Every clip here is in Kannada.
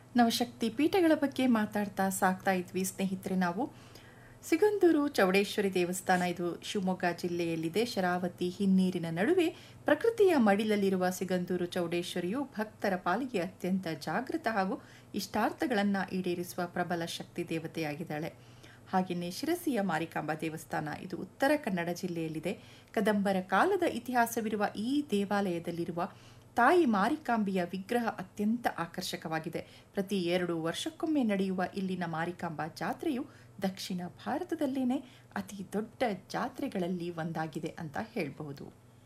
ನವಶಕ್ತಿ ಪೀಠಗಳ ಬಗ್ಗೆ ಮಾತಾಡ್ತಾ ಸಾಕ್ತಾ ಇದ್ವಿ ಸ್ನೇಹಿತರೆ ನಾವು ಸಿಗಂದೂರು ಚೌಡೇಶ್ವರಿ ದೇವಸ್ಥಾನ ಇದು ಶಿವಮೊಗ್ಗ ಜಿಲ್ಲೆಯಲ್ಲಿದೆ ಶರಾವತಿ ಹಿನ್ನೀರಿನ ನಡುವೆ ಪ್ರಕೃತಿಯ ಮಡಿಲಲ್ಲಿರುವ ಸಿಗಂದೂರು ಚೌಡೇಶ್ವರಿಯು ಭಕ್ತರ ಪಾಲಿಗೆ ಅತ್ಯಂತ ಜಾಗೃತ ಹಾಗೂ ಇಷ್ಟಾರ್ಥಗಳನ್ನು ಈಡೇರಿಸುವ ಪ್ರಬಲ ಶಕ್ತಿ ದೇವತೆಯಾಗಿದ್ದಾಳೆ ಹಾಗೆಯೇ ಶಿರಸಿಯ ಮಾರಿಕಾಂಬಾ ದೇವಸ್ಥಾನ ಇದು ಉತ್ತರ ಕನ್ನಡ ಜಿಲ್ಲೆಯಲ್ಲಿದೆ ಕದಂಬರ ಕಾಲದ ಇತಿಹಾಸವಿರುವ ಈ ದೇವಾಲಯದಲ್ಲಿರುವ ತಾಯಿ ಮಾರಿಕಾಂಬೆಯ ವಿಗ್ರಹ ಅತ್ಯಂತ ಆಕರ್ಷಕವಾಗಿದೆ ಪ್ರತಿ ಎರಡು ವರ್ಷಕ್ಕೊಮ್ಮೆ ನಡೆಯುವ ಇಲ್ಲಿನ ಮಾರಿಕಾಂಬಾ ಜಾತ್ರೆಯು ದಕ್ಷಿಣ ಭಾರತದಲ್ಲೇನೆ ಅತಿ ದೊಡ್ಡ ಜಾತ್ರೆಗಳಲ್ಲಿ ಒಂದಾಗಿದೆ ಅಂತ ಹೇಳಬಹುದು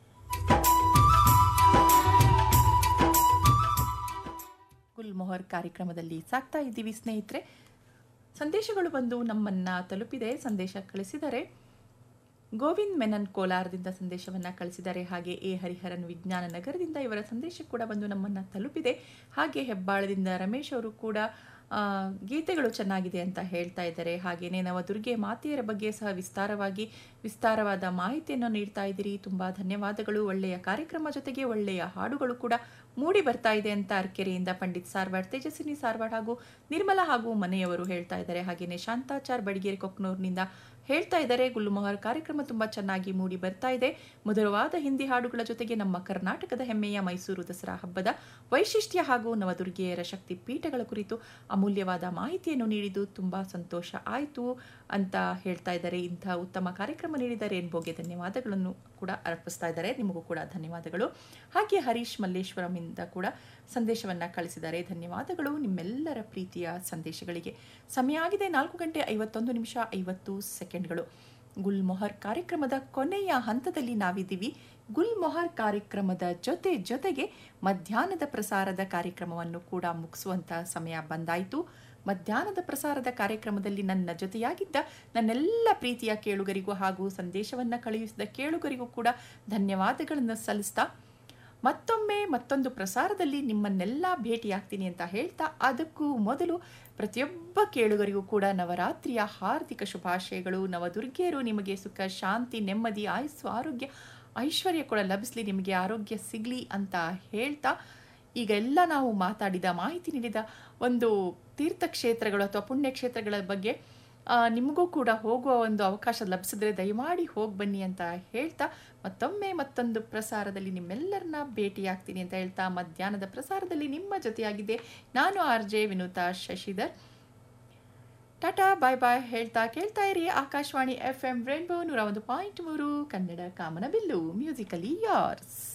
ಗುಲ್ಮೊಹರ್ ಕಾರ್ಯಕ್ರಮದಲ್ಲಿ ಸಾಕ್ತಾ ಇದ್ದೀವಿ ಸ್ನೇಹಿತರೆ ಸಂದೇಶಗಳು ಬಂದು ನಮ್ಮನ್ನ ತಲುಪಿದೆ ಸಂದೇಶ ಕಳಿಸಿದರೆ ಗೋವಿಂದ್ ಮೆನನ್ ಕೋಲಾರದಿಂದ ಸಂದೇಶವನ್ನ ಕಳಿಸಿದ್ದಾರೆ ಹಾಗೆ ಎ ಹರಿಹರನ್ ವಿಜ್ಞಾನ ನಗರದಿಂದ ಇವರ ಸಂದೇಶ ಕೂಡ ಬಂದು ನಮ್ಮನ್ನ ತಲುಪಿದೆ ಹಾಗೆ ಹೆಬ್ಬಾಳದಿಂದ ರಮೇಶ್ ಅವರು ಕೂಡ ಆ, ಗೀತೆಗಳು ಚೆನ್ನಾಗಿದೆ ಅಂತ ಹೇಳ್ತಾ ಇದ್ದಾರೆ ಹಾಗೆಯೇ ನವದುರ್ಗೆ ಮಾತೆಯರ ಬಗ್ಗೆ ಸಹ ವಿಸ್ತಾರವಾಗಿ ವಿಸ್ತಾರವಾದ ಮಾಹಿತಿಯನ್ನು ನೀಡ್ತಾ ಇದ್ದೀರಿ ತುಂಬಾ ಧನ್ಯವಾದಗಳು ಒಳ್ಳೆಯ ಕಾರ್ಯಕ್ರಮ ಜೊತೆಗೆ ಒಳ್ಳೆಯ ಹಾಡುಗಳು ಕೂಡ ಮೂಡಿ ಬರ್ತಾ ಇದೆ ಅಂತ ಅರ್ಕೆರೆಯಿಂದ ಪಂಡಿತ್ ಸಾರ್ವಾಡ್ ತೇಜಸ್ವಿನಿ ಸಾರ್ವಾಡ್ ಹಾಗೂ ನಿರ್ಮಲಾ ಹಾಗೂ ಮನೆಯವರು ಹೇಳ್ತಾ ಇದ್ದಾರೆ ಹಾಗೆಯೇ ಶಾಂತಾಚಾರ್ ಬಡಿಗೇರಿ ಕೊಕ್ನೂರ್ನಿಂದ ಹೇಳ್ತಾ ಇದ್ದಾರೆ ಗುಲ್ಮೊಹರ್ ಕಾರ್ಯಕ್ರಮ ತುಂಬಾ ಚೆನ್ನಾಗಿ ಮೂಡಿ ಬರ್ತಾ ಇದೆ ಮಧುರವಾದ ಹಿಂದಿ ಹಾಡುಗಳ ಜೊತೆಗೆ ನಮ್ಮ ಕರ್ನಾಟಕದ ಹೆಮ್ಮೆಯ ಮೈಸೂರು ದಸರಾ ಹಬ್ಬದ ವೈಶಿಷ್ಟ್ಯ ಹಾಗೂ ನವದುರ್ಗೆಯರ ಶಕ್ತಿ ಪೀಠಗಳ ಕುರಿತು ಅಮೂಲ್ಯವಾದ ಮಾಹಿತಿಯನ್ನು ನೀಡಿದ್ದು ತುಂಬಾ ಸಂತೋಷ ಆಯಿತು ಅಂತ ಹೇಳ್ತಾ ಇದ್ದಾರೆ ಇಂಥ ಉತ್ತಮ ಕಾರ್ಯಕ್ರಮ ನೀಡಿದ ರೇನ್ಬೋಗೆ ಧನ್ಯವಾದಗಳನ್ನು ಕೂಡ ಅರ್ಪಿಸ್ತಾ ಇದ್ದಾರೆ ನಿಮಗೂ ಕೂಡ ಧನ್ಯವಾದಗಳು ಹಾಗೆ ಹರೀಶ್ ಮಲ್ಲೇಶ್ವರಂ ಇಂದ ಕೂಡ ಸಂದೇಶವನ್ನ ಕಳಿಸಿದ್ದಾರೆ ಧನ್ಯವಾದಗಳು ನಿಮ್ಮೆಲ್ಲರ ಪ್ರೀತಿಯ ಸಂದೇಶಗಳಿಗೆ ಸಮಯ ಆಗಿದೆ ನಾಲ್ಕು ಗಂಟೆ ಐವತ್ತೊಂದು ನಿಮಿಷ ಐವತ್ತು ಸೆಕೆಂಡ್ಗಳು ಗುಲ್ಮೊಹರ್ ಕಾರ್ಯಕ್ರಮದ ಕೊನೆಯ ಹಂತದಲ್ಲಿ ನಾವಿದ್ದೀವಿ ಗುಲ್ಮೊಹರ್ ಕಾರ್ಯಕ್ರಮದ ಜೊತೆ ಜೊತೆಗೆ ಮಧ್ಯಾಹ್ನದ ಪ್ರಸಾರದ ಕಾರ್ಯಕ್ರಮವನ್ನು ಕೂಡ ಮುಗಿಸುವಂತ ಸಮಯ ಬಂದಾಯಿತು ಮಧ್ಯಾಹ್ನದ ಪ್ರಸಾರದ ಕಾರ್ಯಕ್ರಮದಲ್ಲಿ ನನ್ನ ಜೊತೆಯಾಗಿದ್ದ ನನ್ನೆಲ್ಲ ಪ್ರೀತಿಯ ಕೇಳುಗರಿಗೂ ಹಾಗೂ ಸಂದೇಶವನ್ನ ಕಳುಹಿಸಿದ ಕೇಳುಗರಿಗೂ ಕೂಡ ಧನ್ಯವಾದಗಳನ್ನು ಸಲ್ಲಿಸ್ತಾ ಮತ್ತೊಮ್ಮೆ ಮತ್ತೊಂದು ಪ್ರಸಾರದಲ್ಲಿ ನಿಮ್ಮನ್ನೆಲ್ಲ ಭೇಟಿಯಾಗ್ತೀನಿ ಅಂತ ಹೇಳ್ತಾ ಅದಕ್ಕೂ ಮೊದಲು ಪ್ರತಿಯೊಬ್ಬ ಕೇಳುಗರಿಗೂ ಕೂಡ ನವರಾತ್ರಿಯ ಹಾರ್ದಿಕ ಶುಭಾಶಯಗಳು ನವದುರ್ಗಿಯರು ನಿಮಗೆ ಸುಖ ಶಾಂತಿ ನೆಮ್ಮದಿ ಆಯಸ್ಸು ಆರೋಗ್ಯ ಐಶ್ವರ್ಯ ಕೂಡ ಲಭಿಸಲಿ ನಿಮಗೆ ಆರೋಗ್ಯ ಸಿಗಲಿ ಅಂತ ಹೇಳ್ತಾ ಈಗ ಎಲ್ಲ ನಾವು ಮಾತಾಡಿದ ಮಾಹಿತಿ ನೀಡಿದ ಒಂದು ತೀರ್ಥಕ್ಷೇತ್ರಗಳು ಅಥವಾ ಪುಣ್ಯಕ್ಷೇತ್ರಗಳ ಬಗ್ಗೆ ಆ, ನಿಮಗೂ ಕೂಡ ಹೋಗುವ ಒಂದು ಅವಕಾಶ ಲಭಿಸಿದ್ರೆ ದಯಮಾಡಿ ಹೋಗಿ ಬನ್ನಿ ಅಂತ ಹೇಳ್ತಾ ಮತ್ತೊಮ್ಮೆ ಮತ್ತೊಂದು ಪ್ರಸಾರದಲ್ಲಿ ನಿಮ್ಮೆಲ್ಲರನ್ನ ಭೇಟಿಯಾಗ್ತೀನಿ ಅಂತ ಹೇಳ್ತಾ ಮಧ್ಯಾಹ್ನದ ಪ್ರಸಾರದಲ್ಲಿ ನಿಮ್ಮ ಜೊತೆಯಾಗಿದೆ ನಾನು R J Vinutha Shashidhar tata bye bye ಹೇಳ್ತಾ ಕೇಳ್ತಾ ಇರಿ ಆಕಾಶವಾಣಿ ಎಫ್ ಎಂ ರೇನ್ಬೋ ನೂರ ಒಂದು ಪಾಯಿಂಟ್ ಮೂರು ಕನ್ನಡ ಕಾಮನಬಿಲ್ಲು ಮ್ಯೂಸಿಕಲಿ ಯಾರ್ಸ್